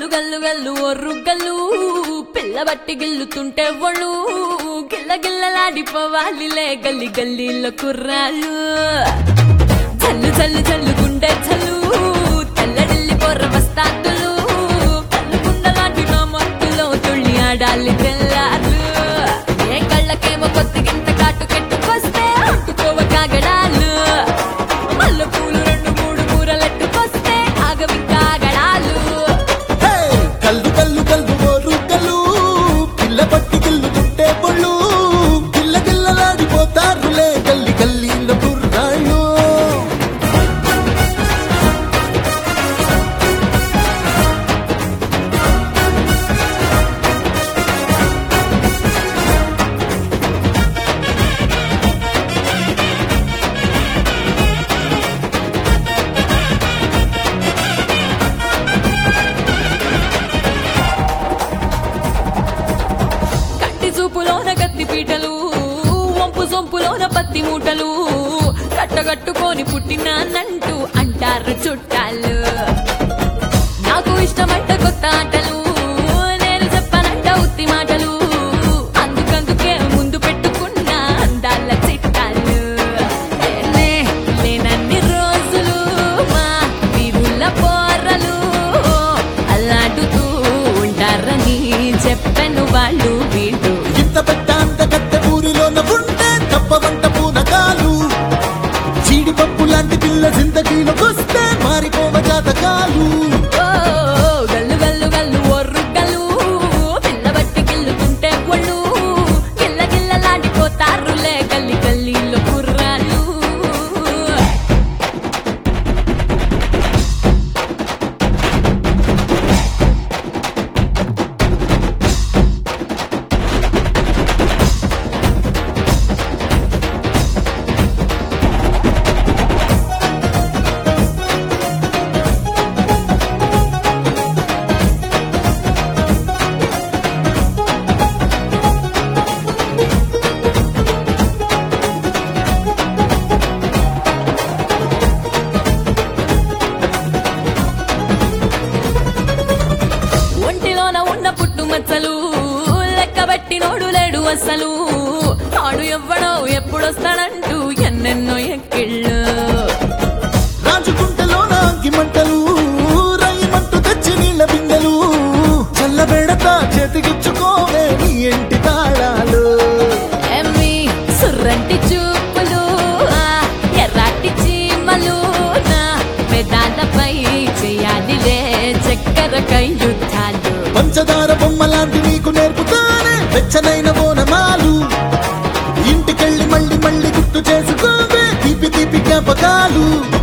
గల్లు గల్లు గల్లు ఒర్రు గల్లు పిల్ల బట్టి గిల్లుతుంటే ఒళ్ళు గిల్ల గిల్లలాడిపోవాలిలే గల్లి గల్లీలో కుర్రాళ్ళు చల్లు చల్లు చల్లు గుండె చల్లు తెల్లడిల్లి పొర్ర బస్తాతులు కళ్ళు గుండలాంటి నా మత్తులో తుళ్ళి ఆడాలి తెల్లారు ఏ కళ్ళకేమో కొద్దిగింత కాటు కెట్టుకొస్తే అంటుకోవ కాగడాలు మల్లె పూలు రెండు మూడు కూరలెట్టుకొస్తే ఆగవి కాగడాలు హే! కల్లు కల్లు కల్లు ఓరు కల్లు పిల్ల పట్టి గిల్లుతుంటే పొళ్ళు గిల్ల గిల్లలాడిపోతారులే గల్లి గల్లీలో కుర్రాళ్ళు కంటి చూపులోన కత్తి పీటలు వంపు సొంపులోన పత్తి మూటలు కట్టగట్టుకొని పుట్టినానంటూ అంటారు చుట్టాలు నాకు ఇష్టమంట కొత్త ఆటలు నేను చెప్పనంట ఉత్తి మాటలు అందుకందుకే ముందు పెట్టుకున్న అందాల చిట్టాలు నేనే లేనన్ని రోజులు మా వీరుల పోరలు అల్లాడుతూ ఉంటారని చెప్పను వాళ్ళు వీళ్ళు ఇంత పెద్ద అంత కట్ట ఊరిలోన ఉంటే తప్పవంట పూనకాలు జీడిపప్పు లాంటి పిల్ల జిందగీలోకొస్తే మారిపోవ జాతకాలు ఓ గల్లు గల్లు గల్లు ఒర్రు గల్లు పిల్లబట్టి గిల్లుతుంటే ఒళ్ళు గిల్ల గిల్లలాడిపోతారులే గల్లి గల్లీలో కుర్రాలు ఒంటిలోన ఉన్న పుట్టు మచ్చలు లెక్కబెట్టి నోడు లేడు అసలు ఆడు ఎవ్వడో ఎప్పుడొస్తాడంటూ ఎన్నెన్నో ఎక్కిళ్ళు రాజుకుంటలోన అగ్గిమంటలు రయ్యమంటూ తెచ్చి నీళ్ళ బిందెలు చల్లబెడత చేతికిచ్చుకోవే నీ ఇంటి తాళాలు ఎమ్మి సుర్రంటి చూపులు ఆ ఎర్రాటి చీమలు నా పెదాలపై చేయాలిలే చక్కెర యుద్ధాలు పంచదార బొమ్మ లాంటి నీకు నేర్పుతానే వెచ్చనైన బోనమాలు ఇంటికెళ్ళి మళ్ళీ మళ్ళీ గుర్తు చేసుకోవే తీపి తీపి జ్ఞాపకాలు